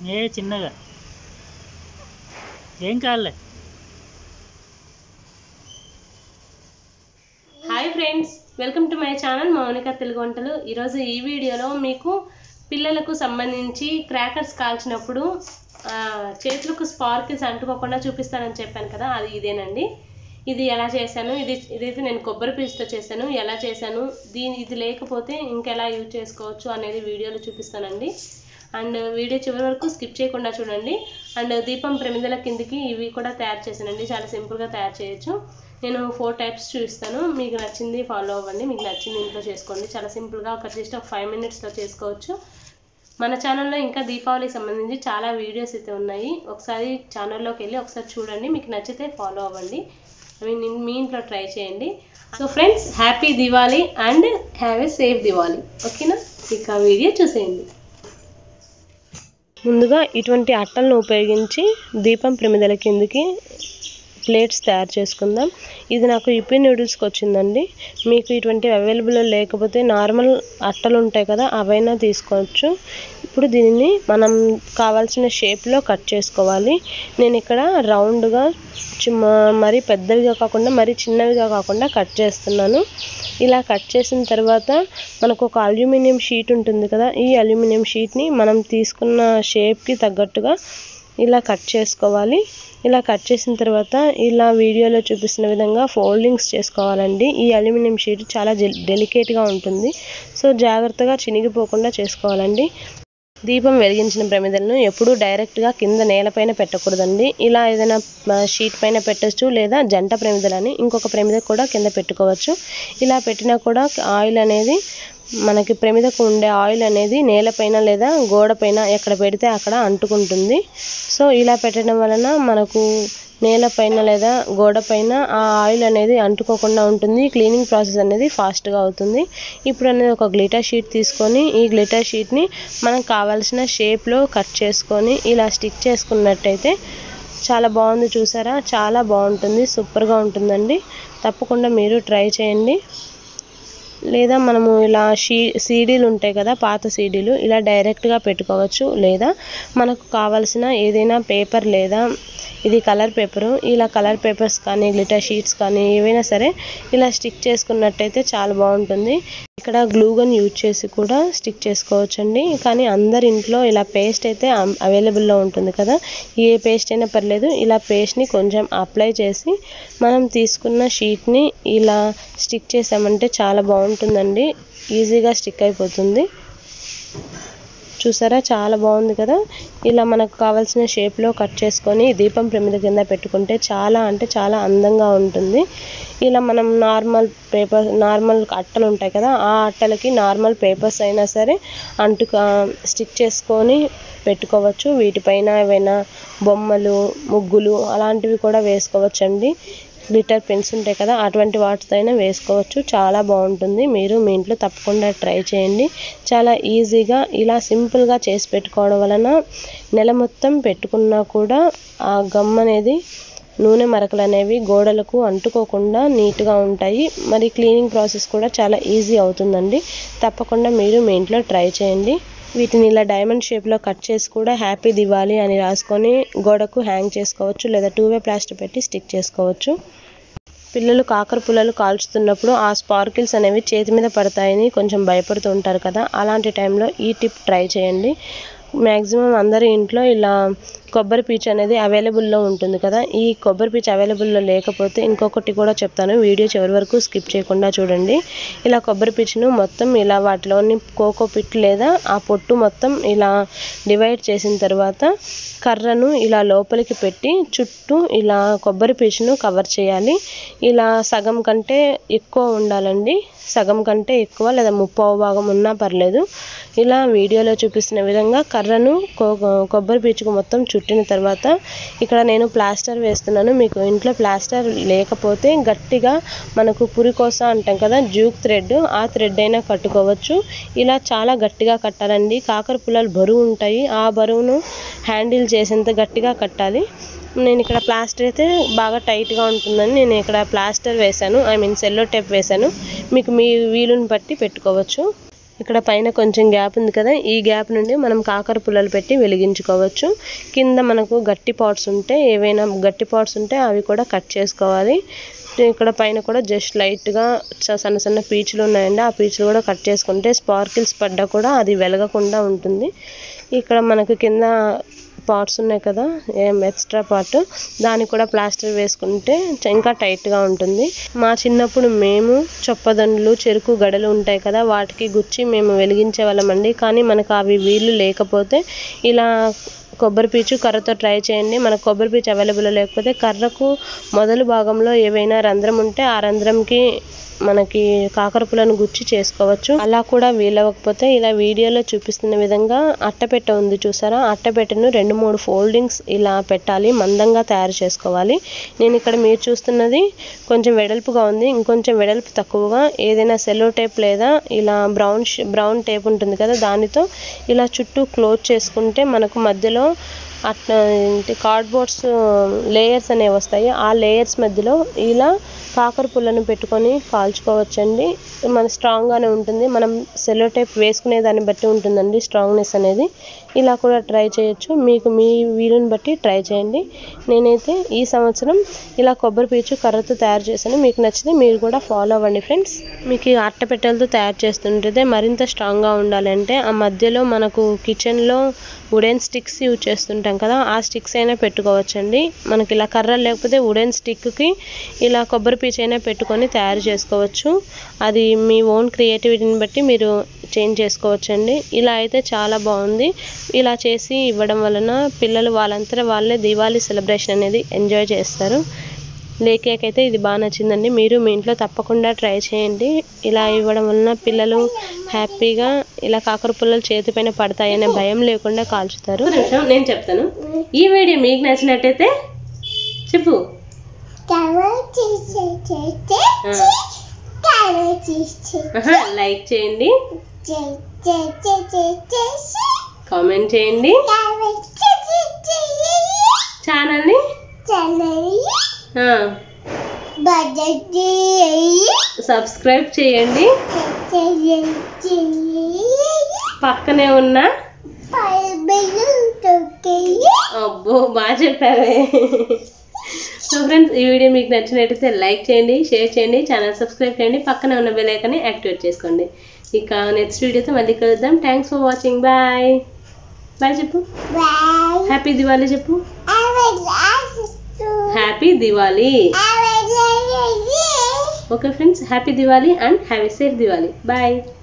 ఏ చిన్నగా ఏం కాదులే hi friends welcome to my channel Mounika Telugu వంటలు ఈరోజు ఈ వీడియోలో మీకు పిల్లలకు సంబంధించి క్రాకర్స్ కాల్చినప్పుడు ఆ, చేతులకు స్పార్కిల్స్ అంటుకోకుండా చూపిస్తానని చెప్పాను కదా అది ఇదేనండి ఇది ఎలా చేశాను ఇది ఇదైతే నేను కొబ్బరి పీచుతో చేశాను ఎలా చేశాను దీని ఇది లేకపోతే ఇంకెలా యూజ్ చేసుకోవచ్చు అనేది వీడియోలో చూపిస్తానండి అండ్ వీడియో చివరి వరకు స్కిప్ చేయకుండా చూడండి అండ్ దీపం ప్రమిదల కిందికి ఇవి కూడా తయారు చేశానండి చాలా సింపుల్గా తయారు చేయొచ్చు నేను ఫోర్ టైప్స్ చూపిస్తాను మీకు నచ్చింది ఫాలో అవ్వండి మీకు నచ్చింది ఇంట్లో చేసుకోండి చాలా సింపుల్గా ఒక జస్ట్ ఒక ఫైవ్ మినిట్స్లో చేసుకోవచ్చు మన ఛానల్లో ఇంకా దీపావళికి సంబంధించి చాలా వీడియోస్ అయితే ఉన్నాయి ఒకసారి ఛానల్లోకి వెళ్ళి ఒకసారి చూడండి మీకు నచ్చితే ఫాలో అవ్వండి అవి మీ- మీ ఇంట్లో ట్రై చేయండి so friends happy Diwali and have a safe Diwali ఓకేనా ఇక వీడియో చూసేయండి ముందుగా ఇటువంటి అట్టలను ఉపయోగించి దీపం ప్రమిదల కిందికి ప్లేట్స్ తయారు చేసుకుందాం ఇది నాకు ఇప్పి నూడిల్స్కి వచ్చిందండి మీకు ఇటువంటివి అవైలబుల్ లేకపోతే నార్మల్ అట్టలు ఉంటాయి కదా అవైనా తీసుకోవచ్చు ఇప్పుడు దీనిని మనం కావాల్సిన షేప్లో కట్ చేసుకోవాలి నేను ఇక్కడ రౌండ్గా చిన్న మరీ పెద్దవిగా కాకుండా మరీ చిన్నవిగా కాకుండా కట్ చేస్తున్నాను ఇలా కట్ చేసిన తర్వాత మనకు ఒక అల్యూమినియం షీట్ ఉంటుంది కదా ఈ అల్యూమినియం షీట్ని మనం తీసుకున్న షేప్కి తగ్గట్టుగా ఇలా కట్ చేసుకోవాలి ఇలా కట్ చేసిన తర్వాత ఇలా వీడియోలో చూపిస్తున్న విధంగా ఫోల్డింగ్స్ చేసుకోవాలండి ఈ అల్యూమినియం షీట్ చాలా డెలికేట్గా ఉంటుంది సో జాగ్రత్తగా చినిగిపోకుండా చేసుకోవాలండి దీపం వెలిగించిన ప్రమిదలను ఎప్పుడూ డైరెక్ట్గా కింద నేలపైన పెట్టకూడదండి ఇలా ఏదైనా ఆ, షీట్ పైన పెట్టచ్చు లేదా జంట ప్రమిదలని ఇంకొక ప్రమిద కూడా కింద పెట్టుకోవచ్చు ఇలా పెట్టినా కూడా ఆయిల్ అనేది మనకి ప్రమిదకు ఉండే ఆయిల్ అనేది నేలపైన లేదా గోడపైన ఎక్కడ పెడితే అక్కడ అంటుకుంటుంది సో ఇలా పెట్టడం వలన మనకు నేలపైన లేదా గోడపైన ఆ ఆయిల్ అనేది అంటుకోకుండా ఉంటుంది క్లీనింగ్ ప్రాసెస్ అనేది ఫాస్ట్గా అవుతుంది ఇప్పుడు అనేది ఒక గ్లిటర్ షీట్ తీసుకొని ఈ గ్లిటర్ షీట్ని మనకు కావాల్సిన షేప్లో కట్ చేసుకొని ఇలా స్టిక్ చేసుకున్నట్టయితే చాలా బాగుంది చూసారా చాలా బాగుంటుంది సూపర్గా ఉంటుందండి తప్పకుండా మీరు ట్రై చేయండి లేదా మనము ఇలా షీ సీడీలు ఉంటాయి కదా పాత సీడీలు ఇలా డైరెక్ట్గా పెట్టుకోవచ్చు లేదా మనకు కావాల్సిన ఏదైనా పేపర్ లేదా ఇది కలర్ పేపరు ఇలా కలర్ పేపర్స్ కానీ గ్లిటర్ షీట్స్ కానీ ఏవైనా సరే ఇలా స్టిక్ చేసుకున్నట్టయితే చాలా బాగుంటుంది ఇక్కడ గ్లూగన్ యూజ్ చేసి కూడా స్టిక్ చేసుకోవచ్చండి కానీ అందరి ఇంట్లో ఇలా పేస్ట్ అయితే అవైలబుల్లో ఉంటుంది కదా ఏ పేస్ట్ అయినా పర్లేదు ఇలా పేస్ట్ని కొంచెం అప్లై చేసి మనం తీసుకున్న షీట్ని ఇలా స్టిక్ చేసామంటే చాలా బాగుంటుందండి ఈజీగా స్టిక్ అయిపోతుంది చూసారా చాలా బాగుంది కదా ఇలా మనకు కావాల్సిన షేప్లో కట్ చేసుకొని దీపం ప్రమిద కింద పెట్టుకుంటే చాలా అంటే చాలా అందంగా ఉంటుంది ఇలా మనం నార్మల్ పేపర్ నార్మల్ అట్టలు ఉంటాయి కదా ఆ అట్టలకి నార్మల్ పేపర్స్ అయినా సరే అంటుక స్టిక్ చేసుకొని పెట్టుకోవచ్చు వీటిపైన ఏవైనా బొమ్మలు ముగ్గులు అలాంటివి కూడా వేసుకోవచ్చండి గ్లిటర్ పెన్స్ ఉంటాయి కదా అటువంటి వాటితో అయినా వేసుకోవచ్చు చాలా బాగుంటుంది మీరు మీ ఇంట్లో తప్పకుండా ట్రై చేయండి చాలా ఈజీగా ఇలా సింపుల్గా చేసి పెట్టుకోవడం వలన నెల మొత్తం పెట్టుకున్నా కూడా ఆ గమ్ అనేది నూనె మరకలు అనేవి గోడలకు అంటుకోకుండా నీట్గా ఉంటాయి మరి క్లీనింగ్ ప్రాసెస్ కూడా చాలా ఈజీ అవుతుందండి తప్పకుండా మీరు మీ ఇంట్లో ట్రై చేయండి వీటిని ఇలా డైమండ్ షేప్లో కట్ చేసి కూడా హ్యాపీ దివాళీ అని రాసుకొని గోడకు హ్యాంగ్ చేసుకోవచ్చు లేదా టూ వే ప్లాస్టర్ పెట్టి స్టిక్ చేసుకోవచ్చు పిల్లలు కాకర పుల్లలు కాల్చుతున్నప్పుడు ఆ స్పార్కిల్స్ అనేవి చేతి మీద పడతాయని కొంచెం భయపడుతూ ఉంటారు కదా అలాంటి టైంలో ఈ టిప్ ట్రై చేయండి మ్యాక్సిమం అందరి ఇంట్లో ఇలా కొబ్బరి పీచు అనేది అవైలబుల్లో ఉంటుంది కదా ఈ కొబ్బరి పీచు అవైలబుల్లో లేకపోతే ఇంకొకటి కూడా చెప్తాను వీడియో చివరి వరకు స్కిప్ చేయకుండా చూడండి ఇలా కొబ్బరి పీచును మొత్తం ఇలా వాటిలోని కోకో పిట్ లేదా ఆ పొట్టు మొత్తం ఇలా డివైడ్ చేసిన తర్వాత కర్రను ఇలా లోపలికి పెట్టి చుట్టూ ఇలా కొబ్బరి పీచును కవర్ చేయాలి ఇలా సగం కంటే ఎక్కువ ఉండాలండి సగం కంటే ఎక్కువ లేదా ముప్పావు భాగం ఉన్నా పర్లేదు ఇలా వీడియోలో చూపిస్తున్న విధంగా కర్రను కొ- కొబ్బరి పీచుకు మొత్తం చుట్టిన తర్వాత ఇక్కడ నేను ప్లాస్టర్ వేస్తున్నాను మీకు ఇంట్లో ప్లాస్టర్ లేకపోతే గట్టిగా మనకు పురికోస అంటాం కదా జూక్ థ్రెడ్ ఆ థ్రెడ్ అయినా కట్టుకోవచ్చు ఇలా చాలా గట్టిగా కట్టాలండి కాకర పుల్లలు బరువు ఉంటాయి ఆ బరువును హ్యాండిల్ చేసేంత గట్టిగా కట్టాలి నేను ఇక్కడ ప్లాస్టర్ అయితే బాగా టైట్గా ఉంటుందని నేను ఇక్కడ ప్లాస్టర్ వేశాను ఐ మీన్ సెల్లో టేప్ వేశాను మీకు మీ వీలుని బట్టి పెట్టుకోవచ్చు ఇక్కడ పైన కొంచెం గ్యాప్ ఉంది కదా ఈ గ్యాప్ నుండి మనం కాకర పుల్లలు పెట్టి వెలిగించుకోవచ్చు కింద మనకు గట్టి పాట్స్ ఉంటే ఏవైనా గట్టి పాట్స్ ఉంటే అవి కూడా కట్ చేసుకోవాలి ఇక్కడ పైన కూడా జస్ట్ లైట్గా సన్న సన్న పీచులు ఉన్నాయండి ఆ పీచులు కూడా కట్ చేసుకుంటే స్పార్కిల్స్ పడ్డా కూడా అది వెలగకుండా ఉంటుంది ఇక్కడ మనకు కింద పార్ట్స్ ఉన్నాయి కదా ఏం ఎక్స్ట్రా పార్ట్ దానికి కూడా ప్లాస్టర్ వేసుకుంటే చ- ఇంకా టైట్గా ఉంటుంది మా చిన్నప్పుడు మేము చొప్పదండ్లు చెరుకు గడలు ఉంటాయి కదా వాటికి గుచ్చి మేము వెలిగించే వాళ్ళమండి కానీ మనకు అవి వీలు లేకపోతే ఇలా కొబ్బరి పీచు కర్రతో ట్రై చేయండి మనకు కొబ్బరి పీచు అవైలబుల్ లేకపోతే కర్రకు మొదలు భాగంలో ఏవైనా రంధ్రం ఉంటే ఆ రంధ్రంకి మనకి కాకరపులను గుచ్చి చేసుకోవచ్చు అలా కూడా వీలవ్వకపోతే ఇలా వీడియోలో చూపిస్తున్న విధంగా అట్టపెట్ట ఉంది చూసారా అట్టపెట్టను రెండు మూడు ఫోల్డింగ్స్ ఇలా పెట్టాలి మందంగా తయారు చేసుకోవాలి నేను ఇక్కడ మీరు చూస్తున్నది కొంచెం వెడల్పుగా ఉంది ఇంకొంచెం వెడల్పు తక్కువగా ఏదైనా సెల్లో టేప్ లేదా ఇలా బ్రౌన్ బ్రౌన్ టేప్ ఉంటుంది కదా దానితో ఇలా చుట్టూ క్లోజ్ చేసుకుంటే మనకు మధ్యలో అట్లా ఏంటి కార్డ్బోర్డ్స్ లేయర్స్ అనేవి వస్తాయి ఆ లేయర్స్ మధ్యలో ఇలా కాకర పుల్లను పెట్టుకొని కాల్చుకోవచ్చండి మన స్ట్రాంగ్గానే ఉంటుంది మనం సెలో టైప్ వేసుకునే దాన్ని బట్టి ఉంటుందండి స్ట్రాంగ్నెస్ అనేది ఇలా కూడా ట్రై చేయొచ్చు మీకు మీ వీలుని బట్టి ట్రై చేయండి నేనైతే ఈ సంవత్సరం ఇలా కొబ్బరి పీచు కర్రతో తయారు చేశాను మీకు నచ్చితే మీరు కూడా ఫాలో అవ్వండి ఫ్రెండ్స్ మీకు ఈ అట్టపెట్టెలతో తయారు చేస్తుంటే మరింత స్ట్రాంగ్గా ఉండాలంటే ఆ మధ్యలో మనకు కిచెన్లో వుడెన్ స్టిక్స్ యూజ్ చేస్తుంటాం కదా ఆ స్టిక్స్ అయినా పెట్టుకోవచ్చండి మనకి ఇలా కర్రలు లేకపోతే వుడెన్ స్టిక్కి ఇలా కొబ్బరి పీచు అయినా పెట్టుకొని తయారు చేసుకోవచ్చు అది మీ ఓన్ క్రియేటివిటీని బట్టి మీరు చేంజ్ చేసుకోవచ్చండి ఇలా అయితే చాలా బాగుంది ఇలా చేసి ఇవ్వడం వలన పిల్లలు వాళ్ళంతటా వాళ్ళే దివాళీ సెలబ్రేషన్ అనేది ఎంజాయ్ చేస్తారు లేకేక్ అయితే ఇది బాగా నచ్చిందండి మీరు మీ ఇంట్లో తప్పకుండా ట్రై చేయండి ఇలా ఇవ్వడం వలన పిల్లలు హ్యాపీగా ఇలా కాకర పుల్లలు చేతిపైన పడతాయనే భయం లేకుండా కాల్చుతారు నేను చెప్తాను ఈ వీడియో మీకు నచ్చినట్టయితే చెప్పు లైక్ చేయండి కామెంట్ చేయండి ఛానల్ని సబ్స్క్రైబ్ చేయండి పక్కనే ఉన్న అబ్బో బాగా చెప్పారే సో ఫ్రెండ్స్ ఈ వీడియో మీకు నచ్చినట్టయితే లైక్ చేయండి షేర్ చేయండి ఛానల్ సబ్స్క్రైబ్ చేయండి పక్కనే ఉన్న బెల్ ఐకాన్ని యాక్టివేట్ చేసుకోండి ఇక నెక్స్ట్ వీడియోతో మళ్ళీ కలుద్దాం thanks for watching bye bye చెప్పు హ్యాపీ దివాళీ చెప్పు happy Diwali okay friends happy Diwali and have a safe Diwali bye